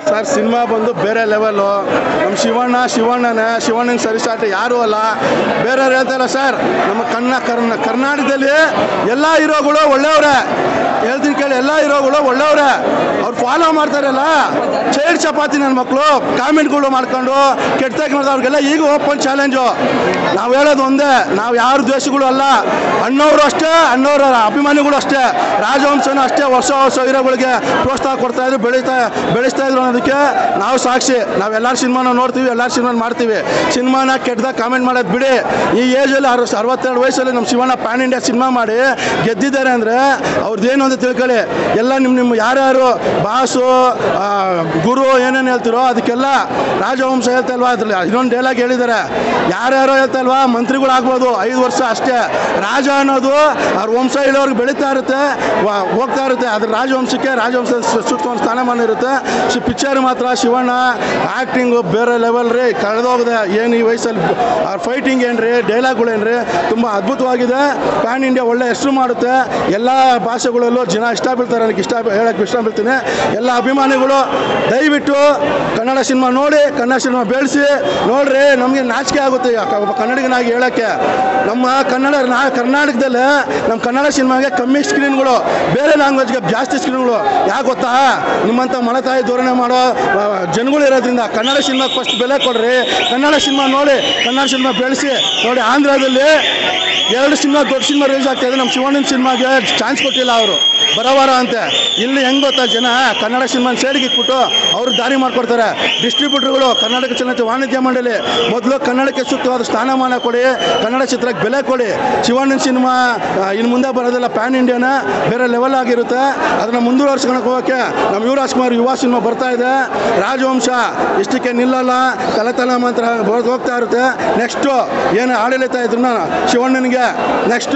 sir cinema ಬಂದು ಬೇರೆ level ನಮ್ಮ ಶಿವಣ್ಣ ಶಿವಣ್ಣನೇ ಶಿವಣ್ಣನ ಸರಿಸಾಟ ಯಾರೂ ಅಲ್ಲ ಬೇರೆಯವ್ರು ಹೇಳ್ತಾಯಿಲ್ಲ ಸರ್ ನಮ್ಮ ಕನ್ನ ಕರ್ನ ಕರ್ನಾಟಕದಲ್ಲಿ ಎಲ್ಲ ಹೀರೋಗಳು ಒಳ್ಳೆಯವ್ರೆ ಹೇಳ್ತೀನಿ ಕೇಳಿ ಎಲ್ಲ ಹೀರೋಗಳು ಒಳ್ಳೆಯವ್ರೆ ಅವ್ರು ಫಾಲೋ ಮಾಡ್ತಾರಲ್ಲ ಚೈಲ್ಡ್ ಚಪಾತಿ ನನ್ನ ಮಕ್ಕಳು ಕಾಮೆಂಟ್ಗಳು ಮಾಡ್ಕೊಂಡು ಕೆಟ್ಟದಾಗಿ ಮಾಡ್ತಾರೆ ಅವ್ರಿಗೆಲ್ಲ ಈಗ ಓಪನ್ ಚಾಲೆಂಜು ನಾವು ಹೇಳೋದು ಒಂದೇ ನಾವು ಯಾರ ದ್ವೇಷಗಳು ಅಲ್ಲ ಅಣ್ಣವರು ಅಷ್ಟೇ ಅಣ್ಣವರ ಅಭಿಮಾನಿಗಳು ಅಷ್ಟೇ ರಾಜವಂಶನೂ ಅಷ್ಟೇ ವರ್ಷ ವರ್ಷ ಹೀರೋಗಳಿಗೆ ಪ್ರೋತ್ಸಾಹ ಕೊಡ್ತಾ ಇದ್ರು ಬೆಳೀತಾ ಬೆಳೆಸ್ತಾ ಇದ್ರು ಅನ್ನೋದಕ್ಕೆ ನಾವು ಸಾಕ್ಷಿ ನಾವು ಎಲ್ಲರ ಸಿನಿಮಾನ ನೋಡ್ತೀವಿ ಎಲ್ಲರ ಸಿನಿಮಾ ಮಾಡ್ತೀವಿ ಸಿನಿಮಾನ ಕೆಟ್ಟದಾಗ ಕಾಮೆಂಟ್ ಮಾಡೋದು ಬಿಡಿ ಈ ಏಜಲ್ಲಿ ಅರವತ್ತು ಅರವತ್ತೆರಡು ವಯಸ್ಸಲ್ಲಿ ನಮ್ಮ ಶಿವಣ್ಣ ಪ್ಯಾನ್ ಇಂಡಿಯಾ ಸಿನಿಮಾ ಮಾಡಿ ಗೆದ್ದಿದ್ದಾರೆ ಅಂದರೆ ಅವ್ರದ್ದೇನು ಅಂತ ತಿಳ್ಕೊಳ್ಳಿ ಎಲ್ಲ ನಿಮ್ಮ ನಿಮ್ಮ ಯಾರ್ಯಾರು ಬಾಸು ಆ, ಗುರು ಏನೇನು ಹೇಳ್ತಿರೋ ಅದಕ್ಕೆಲ್ಲ ರಾಜವಂಶ ಹೇಳ್ತಲ್ವಾ ಅದ್ರಲ್ಲಿ ಇನ್ನೊಂದು ಡೈಲಾಗ್ ಹೇಳಿದ್ದಾರೆ ಯಾರ್ಯಾರೋ ಹೇಳ್ತಲ್ವಾ ಮಂತ್ರಿಗಳು ಆಗ್ಬೋದು ಐದು ವರ್ಷ ಅಷ್ಟೇ ರಾಜ ಅನ್ನೋದು ಅವ್ರ ವಂಶ ಇಳೋರ್ಗೆ ಬೆಳೀತಾ ಇರುತ್ತೆ ವ- ಹೋಗ್ತಾ ಇರುತ್ತೆ ಅದ್ರ ರಾಜವಂಶಕ್ಕೆ ರಾಜವಂಶ ಸುತ್ತೊಂದು ಸ್ಥಾನಮಾನ ಇರುತ್ತೆ ಪಿಕ್ಚರ್ ಮಾತ್ರ ಶಿವಣ್ಣ ಆ್ಯಕ್ಟಿಂಗು ಬೇರೆ ಲೆವೆಲ್ ರೀ ಕಳೆದೋಗಿದೆ ಏನು ಈ ವಯಸ್ಸಲ್ಲಿ ಅವ್ರ ಫೈಟಿಂಗ್ ಏನ್ರಿ ಡೈಲಾಗ್ಗಳು ಏನ್ರಿ ತುಂಬ ಅದ್ಭುತವಾಗಿದೆ ಪ್ಯಾನ್ ಇಂಡಿಯಾ ಒಳ್ಳೆ ಹೆಸರು ಮಾಡುತ್ತೆ ಎಲ್ಲ ಭಾಷೆಗಳಲ್ಲೂ ಜನ ಇಷ್ಟ ಬೀಳ್ತಾರೆ ನನಗೆ ಇಷ್ಟ ಹೇಳಕ್ಕೆ ಇಷ್ಟ ಬೀಳ್ತೀನಿ ಎಲ್ಲ ಅಭಿಮಾನಿಗಳು ದಯವಿಟ್ಟು ಕನ್ನಡ ಸಿನಿಮಾ ನೋಡಿ ಕನ್ನಡ ಸಿನಿಮಾ ಬೆಳೆಸಿ ನೋಡ್ರಿ ನಮಗೆ ನಾಚಿಕೆ ಆಗುತ್ತೆ ಯಾಕೆ ಒಬ್ಬ ಕನ್ನಡಿಗನಾಗಿ ಹೇಳೋಕ್ಕೆ ನಮ್ಮ ಕನ್ನಡ ನಾ ಕರ್ನಾಟಕದಲ್ಲೇ ನಮ್ಮ ಕನ್ನಡ ಸಿನಿಮಾಗೆ ಕಮ್ಮಿ ಸ್ಕ್ರೀನ್ಗಳು ಬೇರೆ ಲ್ಯಾಂಗ್ವೇಜ್ಗೆ ಜಾಸ್ತಿ ಸ್ಕ್ರೀನ್ಗಳು ಯಾಕೆ ಗೊತ್ತಾ ನಿಮ್ಮಂಥ ಮಲತಾಯಿ ಧೋರಣೆ ಮಾಡೋ ಆ, ಜನಗಳು ಇರೋದ್ರಿಂದ ಕನ್ನಡ ಸಿನಿಮಾಗೆ ಫಸ್ಟ್ ಬೆಲೆ ಕೊಡ್ರಿ ಕನ್ನಡ ಸಿನಿಮಾ ನೋಡಿ ಕನ್ನಡ ಸಿನಿಮಾ ಬೆಳೆಸಿ ನೋಡಿ ಆಂಧ್ರದಲ್ಲಿ ಎರಡು ಸಿನಿಮಾ ದೊಡ್ಡ ಸಿನಿಮಾ ರಿಲೀಸ್ ಆಗ್ತಾ ಇದೆ ನಮ್ಮ ಶಿವಣ್ಣನ ಸಿನಿಮಾಗೆ ಚಾನ್ಸ್ ಕೊಟ್ಟಿಲ್ಲ ಅವರು ಬರೋವಾರ ಅಂತೆ ಇಲ್ಲಿ ಹೆಂಗೆ ಗೊತ್ತಾ ಜನ ಕನ್ನಡ ಸಿನಿಮಾನ ಸೇರಿಗೆ ಇಟ್ಬಿಟ್ಟು ಅವರು ದಾರಿ ಮಾಡ್ಕೊಡ್ತಾರೆ ಡಿಸ್ಟ್ರಿಬ್ಯೂಟರ್ಗಳು ಕರ್ನಾಟಕ ಚಲನಚಿತ್ರ ವಾಣಿಜ್ಯ ಮಂಡಳಿ ಮೊದಲು ಕನ್ನಡಕ್ಕೆ ಸೂಕ್ತವಾದ ಸ್ಥಾನಮಾನ ಕೊಡಿ ಕನ್ನಡ ಚಿತ್ರಕ್ಕೆ ಬೆಲೆ ಕೊಡಿ ಶಿವಣ್ಣನ ಸಿನಿಮಾ ಇನ್ನು ಮುಂದೆ ಬರೋದೆಲ್ಲ ಪ್ಯಾನ್ ಇಂಡಿಯಾನ ಬೇರೆ ಲೆವೆಲ್ ಆಗಿರುತ್ತೆ ಅದನ್ನು ಮುಂದುವರ್ಸ್ಕೊಂಡು ಹೋಗೋಕ್ಕೆ ನಮ್ಮ ಯುವರಾಜ್ ಕುಮಾರ್ ಯುವ ಸಿನಿಮಾ ಬರ್ತಾ ಇದೆ ರಾಜವಂಶ ಇಷ್ಟಕ್ಕೆ ನಿಲ್ಲಲ್ಲ ತಲೆ ತಲೆ ಮಾತ್ರ ಬರೆದು ಹೋಗ್ತಾ ಇರುತ್ತೆ ನೆಕ್ಸ್ಟು ಏನು ಆಡಳಿತ ಇದ್ರು ಶಿವಣ್ಣನಿಗೆ ನೆಕ್ಸ್ಟ್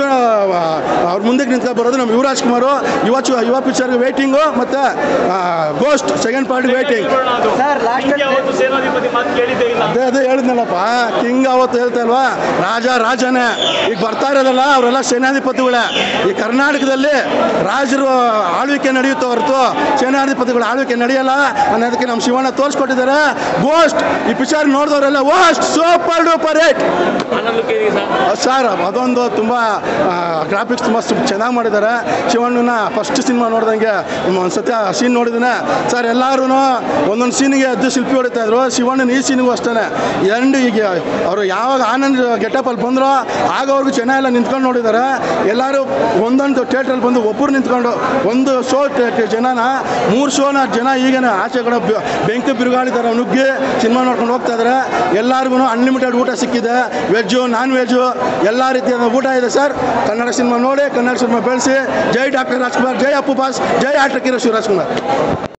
ಅವ್ರ ಮುಂದಕ್ಕೆ ನಿಂತ್ಕೊಂಡು ಬರೋದು ನಮ್ಮ ಯುವರಾಜ್ ಕುಮಾರು ಯುವ ಚು- ಯುವ ಪಿಕ್ಚರ್ಗೆ ವೇಟಿಂಗು ಮತ್ತು Ghost second party waiting sir last ಅವತ್ತು ಸೇನಾಧಿಪತಿ ಮಾತು ಕೇಳಿದ್ದೆ ಇಲ್ಲ ಅದೇ ಅದೇ ಹೇಳಿದ್ನಲ್ಲಪ್ಪ ಕಿಂಗ್ ಅವತ್ತು ಹೇಳ್ತಾ ಇಲ್ವಾ ರಾಜ ರಾಜನೇ ಈಗ ಬರ್ತಾ ಇರೋದಲ್ಲ ಅವರೆಲ್ಲ ಸೇನಾಧಿಪತಿಗಳೇ ಈ ಕರ್ನಾಟಕದಲ್ಲಿ ರಾಜರು ಆಳ್ವಿಕೆ ನಡೆಯುತ್ತೆ ಹೊರತು ಸೇನಾಧಿಪತಿಗಳ ಆಳ್ವಿಕೆ ನಡೆಯಲ್ಲ ಅನ್ನೋದಕ್ಕೆ ನಮ್ಮ ಶಿವಣ್ಣ ತೋರಿಸ್ಕೊಟ್ಟಿದ್ದಾರೆ ಗೋಸ್ಟ್ ಈ ಪಿಕ್ಚರ್ ನೋಡಿದವರೆಲ್ಲ ವಾಸ್ಟ್ ಸೂಪರ್ ಡೂಪರ್ ಏಟ್ ಹನ್ನೊಂದಕ್ಕೆ ಇದೆ ಸರ್ ಸರ್ ಅದೊಂದು ತುಂಬ ಗ್ರಾಫಿಕ್ಸ್ ತುಂಬ ಚೆನ್ನಾಗಿ ಮಾಡಿದ್ದಾರೆ ಶಿವಣ್ಣನ ಫಸ್ಟ್ ಸಿನಿಮಾ ನೋಡ್ದಂಗೆ ಒಂದು ಸತ್ಯ ಸೀನ್ ನೋಡಿದ್ದೇನೆ ಸರ್ ಎಲ್ಲರೂ ಒಂದೊಂದು ಸೀನಿಗೆ ಎದ್ದು ಶಿಲ್ಪಿ ಹೊಡಿತಾ ಇದ್ರು ಶಿವಣ್ಣನ ಈ ಸೀನಿಗೂ ಅಷ್ಟೇ ಎಂಡ್ ಈಗ ಅವರು ಯಾವಾಗ ಆನಂದ್ ಗೆಟಪಲ್ಲಿ ಬಂದರೋ ಆಗ ಅವ್ರಿಗೂ ಜನ ಎಲ್ಲ ನಿಂತ್ಕೊಂಡು ನೋಡಿದ್ದಾರೆ ಎಲ್ಲರೂ ಒಂದೊಂದು ಥಿಯೇಟ್ರಲ್ಲಿ ಬಂದು ಒಬ್ಬರು ನಿಂತ್ಕೊಂಡು ಒಂದು ಶೋ ಜನನ ಮೂರು ಶೋನ ಜನ ಈಗೇನೆ ಆಚೆ ಕಡೆ ಬೆ- ಬೆಂಕಿ ಬಿರುಗಾಳಿದ್ದಾರೆ ನುಗ್ಗಿ ಸಿನಿಮಾ ನೋಡ್ಕೊಂಡು ಹೋಗ್ತಾ ಇದ್ದಾರೆ ಎಲ್ಲರಿಗೂ ಅನ್ಲಿಮಿಟೆಡ್ ಊಟ ಸಿಕ್ಕಿದೆ ವೆಜ್ಜು ನಾನ್ ವೆಜ್ಜು ಎಲ್ಲ ರೀತಿಯಾದ ಊಟ ಇದೆ ಸರ್ ಕನ್ನಡ ಸಿನಿಮಾ ನೋಡಿ ಕನ್ನಡ ಸಿನಿಮಾ ಬೆಳೆಸಿ ಜೈ ಡಾಕ್ಟರ್ ರಾಜ್ಕುಮಾರ್ ಜೈ ಅಪ್ಪು ಬಾಸ್ ಜೈ ಆಟಕಿರೋ ಶಿವರಾಜ್ ಕುಮಾರ್